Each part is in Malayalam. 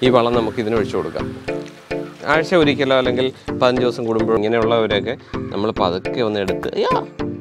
ഈ വളം നമുക്ക് ഇതിന് ഒഴിച്ചു കൊടുക്കാം ആഴ്ച ഒരിക്കലോ അല്ലെങ്കിൽ പതിനഞ്ച് ദിവസം കൂടുമ്പോഴോ ഇങ്ങനെയുള്ളവരെയൊക്കെ നമ്മൾ പതുക്കെ ഒന്ന് എടുത്ത് അയ്യാ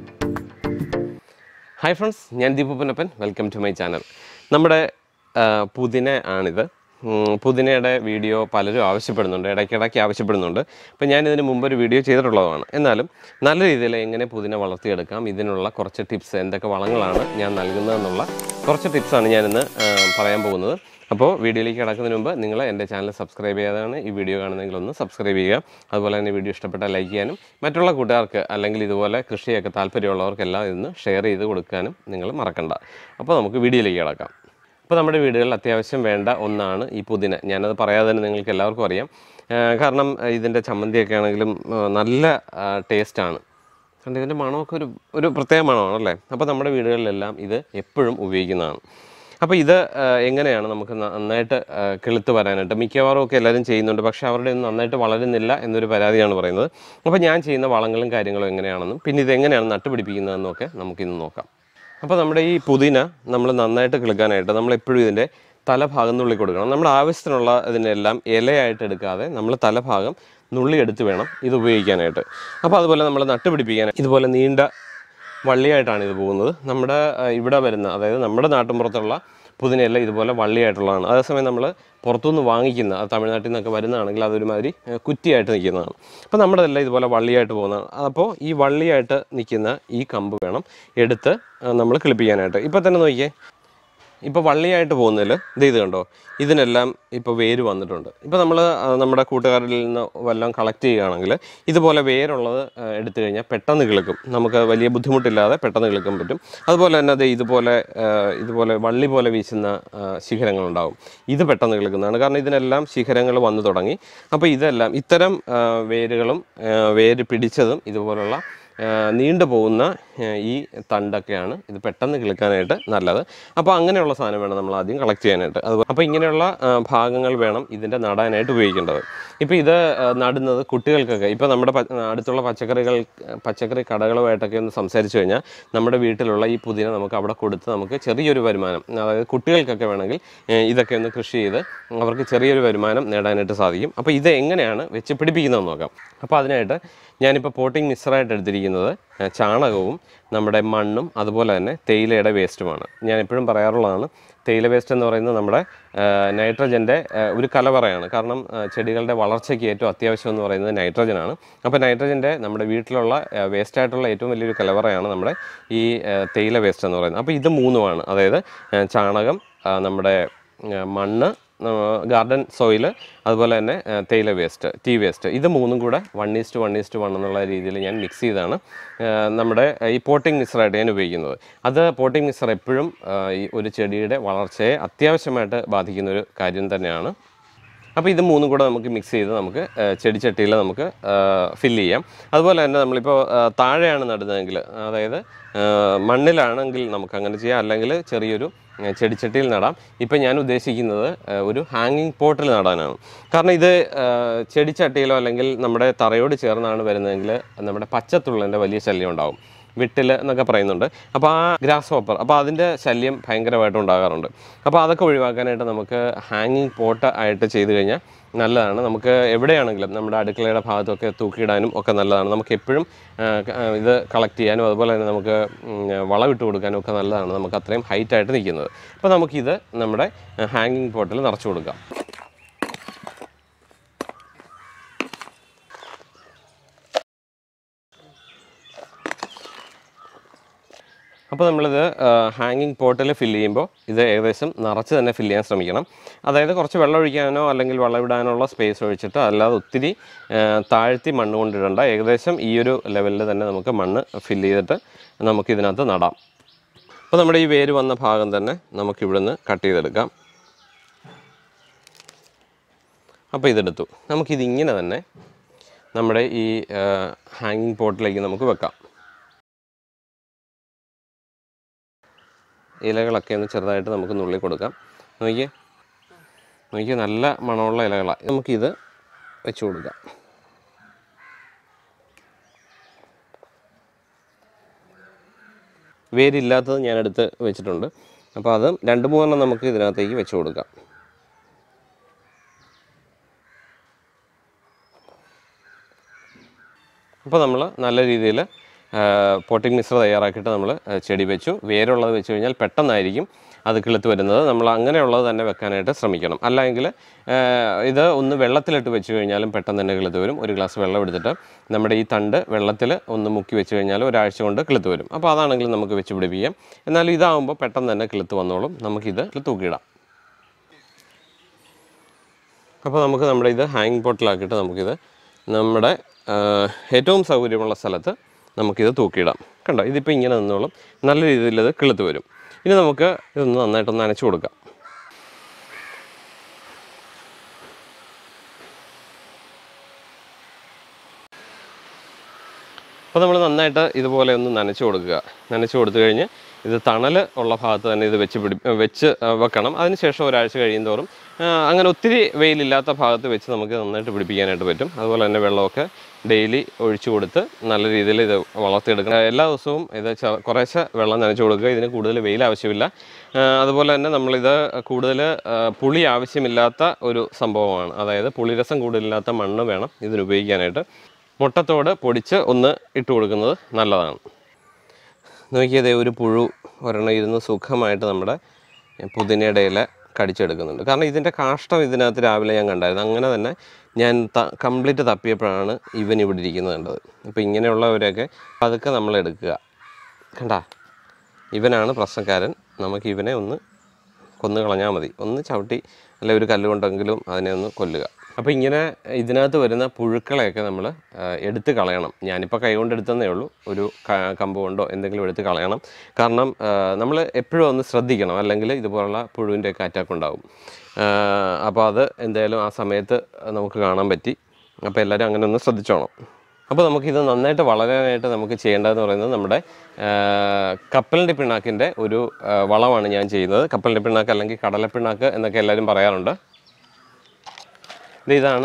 ഹായ് ഫ്രണ്ട്സ് ഞാൻ Deepu Punnappan welcome to my channel നമ്മുടെ ആ, പുതിന ആണിത് ഉം, പുതിനയുടെ വീഡിയോ പലരും ആവശ്യപ്പെടുന്നുണ്ട് ഇടയ്ക്കിടയ്ക്ക് ആവശ്യപ്പെടുന്നുണ്ട് അപ്പോൾ ഞാൻ ഇതിന് മുമ്പ് ഒരു വീഡിയോ ചെയ്തിട്ടുള്ളതാണ് എന്നാലും നല്ല രീതിയിൽ എങ്ങനെ പുതിന വളർത്തിയെടുക്കാം ഇതിനുള്ള കുറച്ച് ടിപ്സ് എന്തൊക്കെ വളങ്ങളാണ് ഞാൻ നൽകുന്നതെന്നുള്ള കുറച്ച് ടിപ്സാണ് ഞാനിന്ന് ആ, പറയാൻ പോകുന്നത് അപ്പോൾ വീഡിയോയിലേക്ക് കിടക്കുന്നതിന് മുമ്പ് നിങ്ങൾ എൻ്റെ ചാനൽ സബ്സ്ക്രൈബ് ചെയ്യാതാണ് ഈ വീഡിയോ കാണുന്നതെങ്കിൽ ഒന്ന് സബ്സ്ക്രൈബ് ചെയ്യുക അതുപോലെ തന്നെ വീഡിയോ ഇഷ്ടപ്പെട്ടാൽ ലൈക്ക് ചെയ്യാനും മറ്റുള്ള കൂട്ടുകാർക്ക് അല്ലെങ്കിൽ ഇതുപോലെ കൃഷിയൊക്കെ താല്പര്യമുള്ളവർക്കെല്ലാം ഇതൊന്ന് ഷെയർ ചെയ്ത് കൊടുക്കാനും നിങ്ങൾ മറക്കണ്ട അപ്പോൾ നമുക്ക് വീഡിയോയിലേക്ക് കിടക്കാം അപ്പോൾ നമ്മുടെ വീടുകളിൽ അത്യാവശ്യം വേണ്ട ഒന്നാണ് ഈ പുതിന ഞാനത് പറയാതെ തന്നെ നിങ്ങൾക്ക് എല്ലാവർക്കും അറിയാം ആ, കാരണം ഇതിൻ്റെ ചമ്മന്തിയൊക്കെ ആണെങ്കിലും ആ, നല്ല ടേസ്റ്റാണ് കാരണം ഇതിൻ്റെ മണമൊക്കെ ഒരു ഒരു പ്രത്യേക മണമാണല്ലേ അപ്പോൾ നമ്മുടെ വീടുകളിലെല്ലാം ഇത് എപ്പോഴും ഉപയോഗിക്കുന്നതാണ് അപ്പോൾ ഇത് ആ, എങ്ങനെയാണ് നമുക്ക് ന- നന്നായിട്ട് ആ, കിളുത്ത് വരാനായിട്ട് മിക്കവാറും ഒക്കെ എല്ലാവരും ചെയ്യുന്നുണ്ട് പക്ഷേ അവരുടെ ഒന്നും നന്നായിട്ട് വളരുന്നില്ല എന്നൊരു പരാതിയാണ് പറയുന്നത് അപ്പോൾ ഞാൻ ചെയ്യുന്ന വളങ്ങളും കാര്യങ്ങളും എങ്ങനെയാണെന്നും പിന്നെ ഇത് എങ്ങനെയാണ് നട്ടുപിടിപ്പിക്കുന്നതെന്നും ഒക്കെ നമുക്കിന്ന് നോക്കാം അപ്പോൾ നമ്മുടെ ഈ പുതിന നമ്മൾ നന്നായിട്ട് കിളുക്കാനായിട്ട് നമ്മൾ എപ്പോഴും ഇതിൻ്റെ തലഭാഗം നുള്ളി കൊടുക്കണം നമ്മുടെ ആവശ്യത്തിനുള്ള ഇതിനെല്ലാം ഇലയായിട്ട് എടുക്കാതെ നമ്മൾ തലഭാഗം നുള്ളി എടുത്ത് വേണം ഇത് ഉപയോഗിക്കാനായിട്ട് അപ്പോൾ അതുപോലെ നമ്മൾ നട്ടുപിടിപ്പിക്കാൻ ഇതുപോലെ നീണ്ട വള്ളിയായിട്ടാണ് ഇത് പോകുന്നത് നമ്മുടെ ആ, ഇവിടെ വരുന്ന അതായത് നമ്മുടെ നാട്ടിൻപുറത്തുള്ള പുതിനയെല്ലാം ഇതുപോലെ വള്ളിയായിട്ടുള്ളതാണ് അതേസമയം നമ്മൾ പുറത്തുനിന്ന് വാങ്ങിക്കുന്ന അത് തമിഴ്നാട്ടിൽ നിന്നൊക്കെ വരുന്നതാണെങ്കിൽ അതൊരുമാതിരി ആ, കുറ്റിയായിട്ട് നിൽക്കുന്നതാണ് അപ്പോൾ നമ്മുടെ എല്ലാം ഇതുപോലെ വള്ളിയായിട്ട് പോകുന്നതാണ് അപ്പോൾ ഈ വള്ളിയായിട്ട് നിൽക്കുന്ന ഈ കമ്പ് വേണം എടുത്ത് നമ്മൾ കിളിപ്പിക്കാനായിട്ട് ഇപ്പോൾ തന്നെ നോക്കിയേ ഇപ്പോൾ വള്ളിയായിട്ട് പോകുന്നതിൽ ഇത് ഇത് കണ്ടോ ഇതിനെല്ലാം ഇപ്പോൾ വേര് വന്നിട്ടുണ്ട് ഇപ്പോൾ നമ്മൾ നമ്മുടെ കൂട്ടുകാരിൽ നിന്ന് വല്ലതും കളക്ട് ചെയ്യുകയാണെങ്കിൽ ഇതുപോലെ വേരുള്ളത് ആ, എടുത്തു കഴിഞ്ഞാൽ പെട്ടെന്ന് കിളുക്കും നമുക്ക് വലിയ ബുദ്ധിമുട്ടില്ലാതെ പെട്ടെന്ന് കിളുക്കാൻ പറ്റും അതുപോലെ തന്നെ അത് ഇതുപോലെ ആ, ഇതുപോലെ വള്ളി പോലെ വീശുന്ന ആ, ശിഖരങ്ങളുണ്ടാവും ഇത് പെട്ടെന്ന് കിളുക്കുന്നതാണ് കാരണം ഇതിനെല്ലാം ശിഖരങ്ങൾ വന്നു തുടങ്ങി അപ്പോൾ ഇതെല്ലാം ഇത്തരം ആ, വേരുകളും ആ, വേര് പിടിച്ചതും ഇതുപോലുള്ള ആ, നീണ്ടു പോകുന്ന ആ, ഈ തണ്ടൊക്കെയാണ് ഇത് പെട്ടെന്ന് കിളുക്കാനായിട്ട് നല്ലത് അപ്പോൾ അങ്ങനെയുള്ള സാധനം വേണം നമ്മൾ ആദ്യം കളക്ട് ചെയ്യാനായിട്ട് അത് അപ്പോൾ ഇങ്ങനെയുള്ള ആ, ഭാഗങ്ങൾ വേണം ഇതിൻ്റെ നടാനായിട്ട് ഉപയോഗിക്കേണ്ടത് ഇപ്പോൾ ഇത് ആ, നടുന്നത് കുട്ടികൾക്കൊക്കെ ഇപ്പോൾ നമ്മുടെ പ- അടുത്തുള്ള പച്ചക്കറികൾ പച്ചക്കറി കടകളുമായിട്ടൊക്കെ ഒന്ന് സംസാരിച്ചു കഴിഞ്ഞാൽ നമ്മുടെ വീട്ടിലുള്ള ഈ പുതിന നമുക്ക് അവിടെ കൊടുത്ത് നമുക്ക് ചെറിയൊരു വരുമാനം അതായത് കുട്ടികൾക്കൊക്കെ വേണമെങ്കിൽ ഏ, ഇതൊക്കെ ഒന്ന് കൃഷി ചെയ്ത് അവർക്ക് ചെറിയൊരു വരുമാനം നേടാനായിട്ട് സാധിക്കും അപ്പോൾ ഇത് എങ്ങനെയാണ് വെച്ച് പിടിപ്പിക്കുന്നതെന്ന് നോക്കാം അപ്പോൾ അതിനായിട്ട് ഞാനിപ്പോൾ പോട്ടിംഗ് മിക്സറായിട്ട് എടുത്തിരിക്കുന്നത് ഏ, ചാണകവും നമ്മുടെ മണ്ണും അതുപോലെ തന്നെ തേയിലയുടെ വേസ്റ്റുമാണ് ഞാൻ എപ്പോഴും പറയാറുള്ളതാണ് തേയില വേസ്റ്റ് എന്ന് പറയുന്നത് നമ്മുടെ നൈട്രജൻ്റെ ഒരു കലവറയാണ് കാരണം ആ, ചെടികളുടെ വളർച്ചയ്ക്ക് ഏറ്റവും അത്യാവശ്യം എന്ന് പറയുന്നത് നൈട്രജനാണ് അപ്പോൾ നൈട്രജൻ്റെ നമ്മുടെ വീട്ടിലുള്ള വേസ്റ്റ് ആയിട്ടുള്ള ഏറ്റവും വലിയൊരു കലവറയാണ് നമ്മുടെ ഈ ആ, തേയില വേസ്റ്റ് എന്ന് പറയുന്നത് അപ്പോൾ ഇത് മൂന്നുമാണ് അതായത് ആ, ചാണകം ആ, നമ്മുടെ ആ, മണ്ണ് ഗാർഡൻ സോയിൽ അതുപോലെ തന്നെ ആ, തേയില വേസ്റ്റ് ടീ വേസ്റ്റ് ഇത് മൂന്നും കൂടെ one is to one is to one എന്നുള്ള രീതിയിൽ ഞാൻ മിക്സ് ചെയ്താണ് ആ, നമ്മുടെ ഈ പോട്ടിംഗ് മിക്സറായിട്ട് ഞാൻ ഉപയോഗിക്കുന്നത് അത് പോട്ടിംഗ് മിക്സർ എപ്പോഴും ആ, ഈ ഒരു ചെടിയുടെ വളർച്ചയെ അത്യാവശ്യമായിട്ട് ബാധിക്കുന്ന ഒരു കാര്യം തന്നെയാണ് അപ്പോൾ ഇത് മൂന്നും കൂടെ നമുക്ക് മിക്സ് ചെയ്ത് നമുക്ക് ആ, ചെടിച്ചട്ടിയിൽ നമുക്ക് ഫില്ല് ചെയ്യാം അതുപോലെ തന്നെ നമ്മളിപ്പോൾ ആ, താഴെയാണ് നടുന്നതെങ്കിൽ അതായത് ആ, മണ്ണിലാണെങ്കിൽ നമുക്ക് അങ്ങനെ ചെയ്യാം അല്ലെങ്കിൽ ചെറിയൊരു ആ, ചെടിച്ചട്ടിയിൽ നടാം ഇപ്പം ഞാൻ ഉദ്ദേശിക്കുന്നത് ആ, ഒരു ഹാങ്ങിങ് പോട്ടിൽ നടാനാണ് കാരണം ഇത് ആ, ചെടിച്ചട്ടിയിലോ അല്ലെങ്കിൽ നമ്മുടെ തറയോട് ചേർന്നാണ് വരുന്നതെങ്കിൽ നമ്മുടെ പച്ചത്തുള്ളതിൻ്റെ വലിയ ശല്യം ഉണ്ടാവും വിട്ടിൽ എന്നൊക്കെ പറയുന്നുണ്ട് അപ്പോൾ ആ ഗ്രാസ് ഹോപ്പർ അപ്പോൾ അതിൻ്റെ ശല്യം ഭയങ്കരമായിട്ട് ഉണ്ടാകാറുണ്ട് അപ്പോൾ അതൊക്കെ ഒഴിവാക്കാനായിട്ട് നമുക്ക് ഹാങ്ങിങ് പോട്ട് ആയിട്ട് ചെയ്ത് കഴിഞ്ഞാൽ നല്ലതാണ് നമുക്ക് എവിടെയാണെങ്കിലും നമ്മുടെ അടുക്കളയുടെ ഭാഗത്തൊക്കെ തൂക്കിയിടാനും ഒക്കെ നല്ലതാണ് നമുക്ക് എപ്പോഴും ആ, ക- ആ, ഇത് കളക്ട് ചെയ്യാനും അതുപോലെ തന്നെ നമുക്ക് ഉം, വളമിട്ട് കൊടുക്കാനും ഒക്കെ നല്ലതാണ് നമുക്ക് അത്രയും ഹൈറ്റായിട്ട് നിൽക്കുന്നത് അപ്പോൾ നമുക്കിത് നമ്മുടെ ഹാങ്ങിങ് പോട്ടിൽ നിറച്ച് കൊടുക്കാം അപ്പോൾ നമ്മളിത് ഹാങ്ങിങ് പോട്ടിൽ ഫില്ല് ചെയ്യുമ്പോൾ ഇത് ഏകദേശം നിറച്ച് തന്നെ ഫില്ല് ചെയ്യാൻ ശ്രമിക്കണം അതായത് കുറച്ച് വെള്ളം ഒഴിക്കാനോ അല്ലെങ്കിൽ വെള്ളം ഇടാനുള്ള സ്പേസ് ഒഴിച്ചിട്ട് അല്ലാതെ ഒത്തിരി ആ, താഴ്ത്തി മണ്ണ് കൊണ്ടിടണ്ട ഏകദേശം ഈ ഒരു ലെവലിൽ തന്നെ നമുക്ക് മണ്ണ് ഫില്ല് ചെയ്തിട്ട് നമുക്ക് ഇതിനകത്ത് നടാം അപ്പോൾ നമ്മുടെ ഈ വേര് വന്ന ഭാഗം തന്നെ നമുക്ക് ഇവിടുന്ന് കട്ട് ചെയ്തെടുക്കാം അപ്പോൾ ഇതെടുത്തു നമുക്കിതിങ്ങനെ തന്നെ നമ്മുടെ ഈ ഹാങ്ങിങ് പോട്ടിലേക്ക് നമുക്ക് വെക്കാം ഇലകളൊക്കെ ഒന്ന് ചെറുതായിട്ട് നമുക്ക് നുള്ളി കൊടുക്കാം നോക്കിയേ നോക്കിയേ നല്ല മണമുള്ള ഇലകളാണ് നമുക്കിത് വെച്ച് കൊടുക്കാം വേരില്ലാത്തത് ഞാൻ എടുത്ത് വെച്ചിട്ടുണ്ട് അപ്പോൾ അത് രണ്ട് മൂന്നെണ്ണം നമുക്ക് ഇതിനകത്തേക്ക് വെച്ച് കൊടുക്കാം അപ്പോൾ നമ്മൾ നല്ല രീതിയിൽ പോട്ടിംഗ് മിശ്ര തയ്യാറാക്കിയിട്ട് നമ്മൾ ചെടി വെച്ചു വേരുള്ളത് വെച്ച് കഴിഞ്ഞാൽ പെട്ടെന്നായിരിക്കും അത് കിളുത്ത് വരുന്നത് നമ്മൾ അങ്ങനെയുള്ളത് തന്നെ വെക്കാനായിട്ട് ശ്രമിക്കണം അല്ലെങ്കിൽ ഇത് ഒന്ന് വെള്ളത്തിലിട്ട് വെച്ച് കഴിഞ്ഞാലും പെട്ടെന്ന് തന്നെ കിളുത്ത് വരും ഒരു ഗ്ലാസ് വെള്ളം എടുത്തിട്ട് നമ്മുടെ ഈ തണ്ട് വെള്ളത്തിൽ ഒന്ന് മുക്കി വെച്ച് കഴിഞ്ഞാൽ ഒരാഴ്ച കൊണ്ട് കിളുത്ത് വരും അപ്പോൾ അതാണെങ്കിൽ നമുക്ക് വെച്ച് പിടിപ്പിക്കാം എന്നാൽ ഇതാകുമ്പോൾ പെട്ടെന്ന് തന്നെ കിളുത്ത് വന്നോളും നമുക്കിത് തൂക്കിയിടാം അപ്പോൾ നമുക്ക് നമ്മുടെ ഇത് ഹാങ്ങിങ് പോട്ടിലാക്കിയിട്ട് നമുക്കിത് നമ്മുടെ ആ, ഏറ്റവും സൗകര്യമുള്ള സ്ഥലത്ത് നമുക്കിത് തൂക്കിയിടാം കണ്ടോ ഇതിപ്പോൾ ഇങ്ങനെ നിന്നോളും നല്ല രീതിയിൽ ഇത് കിളുത്ത് വരും ഇനി നമുക്ക് ഇതൊന്ന് നന്നായിട്ടൊന്ന് നനച്ച് കൊടുക്കാം അപ്പോൾ നമ്മൾ നന്നായിട്ട് ഇതുപോലെ ഒന്ന് നനച്ച് കൊടുക്കുക നനച്ച് കൊടുത്തു കഴിഞ്ഞ് ഇത് തണൽ ഉള്ള ഭാഗത്ത് തന്നെ ഇത് വെച്ച് പിടി വെച്ച് ആ, വെക്കണം അതിനുശേഷം ഒരാഴ്ച കഴിയുന്തോറും ആ, അങ്ങനെ ഒത്തിരി വെയിലില്ലാത്ത ഭാഗത്ത് വെച്ച് നമുക്ക് നന്നായിട്ട് പിടിപ്പിക്കാനായിട്ട് പറ്റും അതുപോലെ തന്നെ വെള്ളമൊക്കെ ഡെയിലി ഒഴിച്ചു കൊടുത്ത് നല്ല രീതിയിൽ ഇത് വളർത്തിയെടുക്കണം എല്ലാ ദിവസവും ഇത് ച- കുറേശ്ശെ വെള്ളം നനച്ച് കൊടുക്കുക ഇതിന് കൂടുതൽ വെയിൽ ആവശ്യമില്ല ആ, അതുപോലെ തന്നെ നമ്മളിത് കൂടുതൽ ആ, പുളി ആവശ്യമില്ലാത്ത ഒരു സംഭവമാണ് അതായത് പുളിരസം കൂടുതലില്ലാത്ത മണ്ണ് വേണം ഇതിന് ഉപയോഗിക്കാനായിട്ട് മുട്ടത്തോട് പൊടിച്ച് ഒന്ന് ഇട്ട് കൊടുക്കുന്നത് നല്ലതാണ് നോക്കിയതേ ഒരു പുഴു ഒരെണ്ണം ഇരുന്ന് സുഖമായിട്ട് നമ്മുടെ പുതിനയുടെ ഇല കടിച്ചെടുക്കുന്നുണ്ട് കാരണം ഇതിൻ്റെ കാഷ്ടം ഇതിനകത്ത് രാവിലെ ഞാൻ കണ്ടായിരുന്നു അങ്ങനെ തന്നെ ഞാൻ ത കംപ്ലീറ്റ് തപ്പിയപ്പോഴാണ് ഇവൻ ഇവിടെ ഇരിക്കുന്നത് കണ്ടത് അപ്പോൾ ഇങ്ങനെയുള്ളവരെയൊക്കെ പതുക്കെ നമ്മൾ എടുക്കുക കണ്ടാ ഇവനാണ് പ്രശ്നക്കാരൻ നമുക്ക് ഇവനെ ഒന്ന് കൊന്നു കളഞ്ഞാൽ മതി ഒന്ന് ചവിട്ടി അല്ലെ ഒരു കല്ല് കൊണ്ടെങ്കിലും അതിനെ ഒന്ന് കൊല്ലുക അപ്പോൾ ഇങ്ങനെ ഇതിനകത്ത് വരുന്ന പുഴുക്കളെയൊക്കെ നമ്മൾ എടുത്ത് കളയണം ഞാനിപ്പോൾ കൈകൊണ്ട് എടുത്തതേ ഉള്ളൂ ഒരു ക- കമ്പ് കൊണ്ടോ എന്തെങ്കിലും എടുത്ത് കളയണം കാരണം നമ്മൾ എപ്പോഴും ഒന്ന് ശ്രദ്ധിക്കണം അല്ലെങ്കിൽ ഇതുപോലുള്ള പുഴുവിൻ്റെയൊക്കെ അറ്റാക്ക് ഉണ്ടാവും അപ്പോൾ അത് എന്തായാലും ആ സമയത്ത് നമുക്ക് കാണാൻ പറ്റി അപ്പോൾ എല്ലാവരും അങ്ങനെ ഒന്ന് ശ്രദ്ധിച്ചോണം അപ്പോൾ നമുക്കിത് നന്നായിട്ട് വളരാനായിട്ട് നമുക്ക് ചെയ്യേണ്ടതെന്ന് പറയുന്നത് നമ്മുടെ ആ, കപ്പലിൻ്റെ പിണ്ണാക്കിൻ്റെ ഒരു ആ, വളമാണ് ഞാൻ ചെയ്യുന്നത് കപ്പലിൻ്റെ പിണ്ണാക്ക് അല്ലെങ്കിൽ കടലപ്പിണ്ണാക്ക് എന്നൊക്കെ എല്ലാവരും പറയാറുണ്ട് ഇത് ഇതാണ്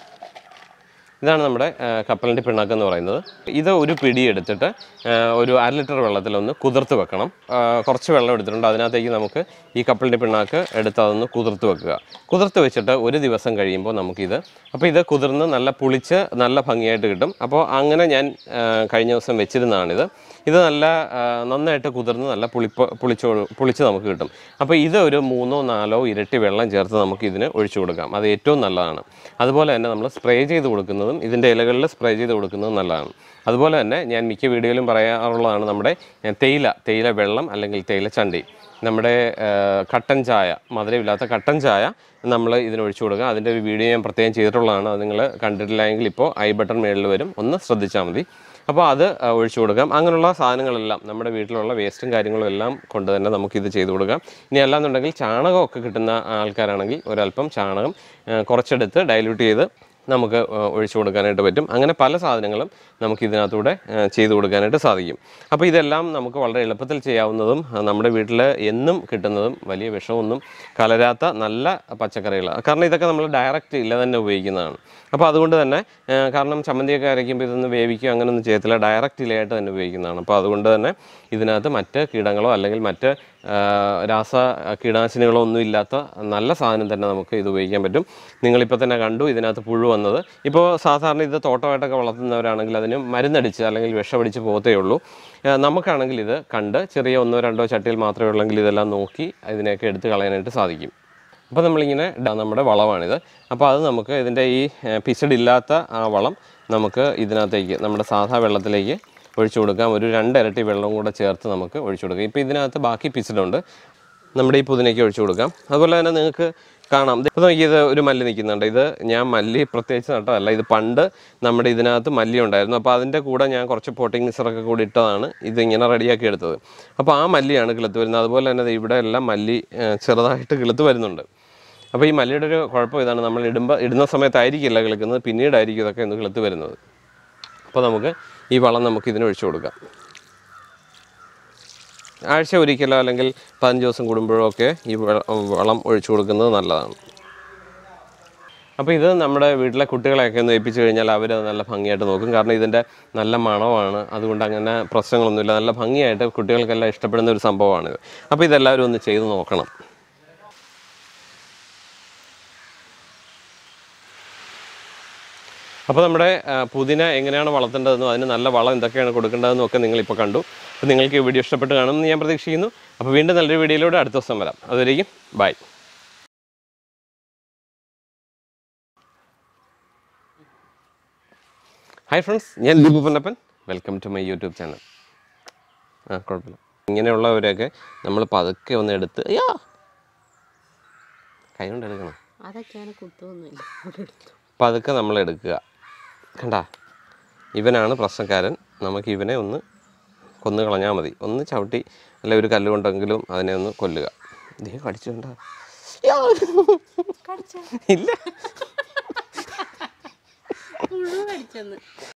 ഇതാണ് നമ്മുടെ ആ, കപ്പലിൻ്റെ പിണ്ണാക്ക് എന്ന് പറയുന്നത് ഇത് ഒരു പിടി എടുത്തിട്ട് ആ, ഒരു അര ലിറ്റർ വെള്ളത്തിലൊന്ന് കുതിർത്ത് വെക്കണം ആ, കുറച്ച് വെള്ളം എടുത്തിട്ടുണ്ട് അതിനകത്തേക്ക് നമുക്ക് ഈ കപ്പലിൻ്റെ പിണ്ണാക്ക് എടുത്ത് അതൊന്ന് കുതിർത്ത് വെക്കുക കുതിർത്ത് വെച്ചിട്ട് ഒരു ദിവസം കഴിയുമ്പോൾ നമുക്കിത് അപ്പോൾ ഇത് കുതിർന്ന് നല്ല പുളിച്ച് നല്ല ഭംഗിയായിട്ട് കിട്ടും അപ്പോൾ അങ്ങനെ ഞാൻ ആ, കഴിഞ്ഞ ദിവസം വെച്ചിരുന്നതാണിത് ഇത് നല്ല ആ, നന്നായിട്ട് കുതിർന്ന് നല്ല പുളിപ്പ് പുളിച്ചോ പുളിച്ച് നമുക്ക് കിട്ടും അപ്പോൾ ഇത് ഒരു മൂന്നോ നാലോ ഇരട്ടി വെള്ളം ചേർത്ത് നമുക്ക് ഇതിന് ഒഴിച്ചു കൊടുക്കാം അത് ഏറ്റവും നല്ലതാണ് അതുപോലെ തന്നെ നമ്മൾ സ്പ്രേ ചെയ്ത് കൊടുക്കുന്നതും ഇതിൻ്റെ ഇലകളിൽ സ്പ്രേ ചെയ്ത് കൊടുക്കുന്നതും നല്ലതാണ് അതുപോലെ തന്നെ ഞാൻ മിക്ക വീഡിയോയിലും പറയാറുള്ളതാണ് നമ്മുടെ ഏ, തേയില തേയില വെള്ളം അല്ലെങ്കിൽ തേയില ചണ്ടി നമ്മുടെ ആ, കട്ടൻ ചായ മധുരമില്ലാത്ത കട്ടൻ ചായ നമ്മൾ ഇതിന് ഒഴിച്ചു കൊടുക്കുക അതിൻ്റെ ഒരു വീഡിയോ ഞാൻ പ്രത്യേകം ചെയ്തിട്ടുള്ളതാണ് അത് നിങ്ങൾ കണ്ടിട്ടില്ലെങ്കിൽ ഇപ്പോൾ ഐ ബട്ടൺ മേളിൽ വരും ഒന്ന് ശ്രദ്ധിച്ചാൽ മതി അപ്പോൾ അത് ആ, ഒഴിച്ചു കൊടുക്കാം അങ്ങനെയുള്ള സാധനങ്ങളെല്ലാം നമ്മുടെ വീട്ടിലുള്ള വേസ്റ്റും കാര്യങ്ങളും എല്ലാം കൊണ്ട് തന്നെ നമുക്കിത് ചെയ്ത് കൊടുക്കാം ഇനി അല്ലാന്നുണ്ടെങ്കിൽ ചാണകമൊക്കെ കിട്ടുന്ന ആൾക്കാരാണെങ്കിൽ ഒരല്പം ചാണകം ആ, കുറച്ചെടുത്ത് ഡൈല്യൂട്ട് ചെയ്ത് നമുക്ക് ആ, ഒഴിച്ചു കൊടുക്കാനായിട്ട് പറ്റും അങ്ങനെ പല സാധനങ്ങളും നമുക്ക് ഇതിനകത്തൂടെ ആ, ചെയ്തു കൊടുക്കാനായിട്ട് സാധിക്കും അപ്പോൾ ഇതെല്ലാം നമുക്ക് വളരെ എളുപ്പത്തിൽ ചെയ്യാവുന്നതും ആ, നമ്മുടെ വീട്ടിൽ എന്നും കിട്ടുന്നതും വലിയ വിഷമൊന്നും കലരാത്ത നല്ല പച്ചക്കറികളാണ് കാരണം ഇതൊക്കെ നമ്മൾ ഡയറക്റ്റ് ഇല്ല തന്നെ ഉപയോഗിക്കുന്നതാണ് അപ്പോൾ അതുകൊണ്ട് തന്നെ ആ, കാരണം ചമ്മന്തിയൊക്കെ അരയ്ക്കുമ്പോൾ ഇതൊന്ന് വേവിക്കുക അങ്ങനെയൊന്നും ചെയ്യത്തില്ല ഡയറക്റ്റ് ഇലയായിട്ട് തന്നെ ഉപയോഗിക്കുന്നതാണ് അപ്പോൾ അതുകൊണ്ട് തന്നെ ഇതിനകത്ത് മറ്റ് കീടങ്ങളോ അല്ലെങ്കിൽ മറ്റ് ആ, രാസ കീടനാശിനികളോ ഒന്നും ഇല്ലാത്ത നല്ല സാധനം തന്നെ നമുക്ക് ഇത് ഉപയോഗിക്കാൻ പറ്റും നിങ്ങളിപ്പോൾ തന്നെ കണ്ടു ഇതിനകത്ത് പുഴു വന്നത് ഇപ്പോൾ സാധാരണ ഇത് തോട്ടമായിട്ടൊക്കെ വളർത്തുന്നവരാണെങ്കിൽ അതിന് മരുന്നടിച്ച് അല്ലെങ്കിൽ വിഷമടിച്ച് പോകത്തേ ഉള്ളൂ ആ, നമുക്കാണെങ്കിൽ ഇത് കണ്ട് ചെറിയ ഒന്നോ രണ്ടോ ചട്ടിയിൽ മാത്രമേ ഉള്ളെങ്കിൽ ഇതെല്ലാം നോക്കി ഇതിനെയൊക്കെ എടുത്ത് കളയാനായിട്ട് സാധിക്കും അപ്പോൾ നമ്മളിങ്ങനെ ഇടാം നമ്മുടെ വളമാണിത് അപ്പോൾ അത് നമുക്ക് ഇതിൻ്റെ ഈ പിസഡ് ഇല്ലാത്ത ആ വളം നമുക്ക് ഇതിനകത്തേക്ക് നമ്മുടെ സാധാ വെള്ളത്തിലേക്ക് ഒഴിച്ചു കൊടുക്കാം ഒരു രണ്ടിരട്ടി വെള്ളം കൂടെ ചേർത്ത് നമുക്ക് ഒഴിച്ചു കൊടുക്കാം ഇപ്പോൾ ഇതിനകത്ത് ബാക്കി പിസഡുണ്ട് നമ്മുടെ ഈ പുതിനയ്ക്ക് ഒഴിച്ചു കൊടുക്കാം അതുപോലെ തന്നെ നിങ്ങൾക്ക് കാണാം ഇപ്പോൾ നോക്കിയത് ഒരു മല്ലി നിൽക്കുന്നുണ്ട് ഇത് ഞാൻ മല്ലി പ്രത്യേകിച്ച് നട്ടതല്ല ഇത് പണ്ട് നമ്മുടെ ഇതിനകത്ത് മല്ലി ഉണ്ടായിരുന്നു അപ്പോൾ അതിൻ്റെ കൂടെ ഞാൻ കുറച്ച് പോട്ടിംഗ് മിക്സറൊക്കെ കൂടി ഇട്ടതാണ് ഇത് ഇങ്ങനെ റെഡിയാക്കി എടുത്തത് അപ്പോൾ ആ മല്ലിയാണ് കിളുത്ത് വരുന്നത് അതുപോലെ തന്നെ ദേ ഇവിടെ എല്ലാം മല്ലി ഏഹ്, ചെറുതായിട്ട് കിളുത്ത് വരുന്നുണ്ട് അപ്പോൾ ഈ മല്ലിയുടെ ഒരു കുഴപ്പം ഇതാണ് നമ്മൾ ഇടുമ്പോൾ ഇടുന്ന സമയത്തായിരിക്കില്ല കിളുക്കുന്നത് പിന്നീടായിരിക്കും ഇതൊക്കെ ഒന്ന് കിളുത്ത് വരുന്നത് അപ്പോൾ നമുക്ക് ഈ വളം നമുക്ക് ഇതിന് ഒഴിച്ചു കൊടുക്കാം ആഴ്ച ഒരിക്കലോ അല്ലെങ്കിൽ പതിനഞ്ച് ദിവസം കൂടുമ്പോഴോ ഒക്കെ ഈ വെ- വളം ഒഴിച്ചു കൊടുക്കുന്നത് നല്ലതാണ് അപ്പോൾ ഇത് നമ്മുടെ വീട്ടിലെ കുട്ടികളെയൊക്കെ ഒന്ന് ഏൽപ്പിച്ച് കഴിഞ്ഞാൽ അവർ നല്ല ഭംഗിയായിട്ട് നോക്കും കാരണം ഇതിൻ്റെ നല്ല മണമാണ് അതുകൊണ്ട് അങ്ങനെ പ്രശ്നങ്ങളൊന്നുമില്ല നല്ല ഭംഗിയായിട്ട് കുട്ടികൾക്കെല്ലാം ഇഷ്ടപ്പെടുന്ന ഒരു സംഭവമാണിത് അപ്പോൾ ഇതെല്ലാവരും ഒന്ന് ചെയ്ത് നോക്കണം അപ്പോൾ നമ്മുടെ ആ, പുതിന എങ്ങനെയാണ് വളർത്തേണ്ടതെന്നും അതിന് നല്ല വളം എന്തൊക്കെയാണ് കൊടുക്കേണ്ടതെന്നും ഒക്കെ നിങ്ങളിപ്പോൾ കണ്ടു അപ്പോൾ നിങ്ങൾക്ക് ഈ വീഡിയോ ഇഷ്ടപ്പെട്ട് കാണുമെന്ന് ഞാൻ പ്രതീക്ഷിക്കുന്നു അപ്പോൾ വീണ്ടും നല്ലൊരു വീഡിയോയിലൂടെ അടുത്ത ദിവസം വരാം അതുവരെയും ബൈ ഹായ് ഫ്രണ്ട്സ് ഞാൻ Deepu Ponnappan welcome to my YouTube channel ആ കുഴപ്പമില്ല ഇങ്ങനെയുള്ളവരെയൊക്കെ നമ്മൾ പതുക്കെ ഒന്ന് എടുത്ത് അയ്യോ കൈ കൊണ്ട് എടുക്കണം അതൊക്കെയാണ് കുത്തൊന്നുമില്ല അവിടെ എടുത്തു പതുക്കെ നമ്മൾ എടുക്കുക കണ്ട ഇവനാണ് പ്രശ്നക്കാരൻ നമുക്ക് ഇവനെ ഒന്ന് കൊന്നു കളഞ്ഞാൽ മതി ഒന്ന് ചവിട്ടി അല്ലെ ഒരു കല്ല് കൊണ്ടെങ്കിലും അതിനെ ഒന്ന് കൊല്ലുക ഇതേ കടിച്ചുകൊണ്ട കടിച്ച ഇല്ല മുഴുവൻ കടിച്ചെന്ന്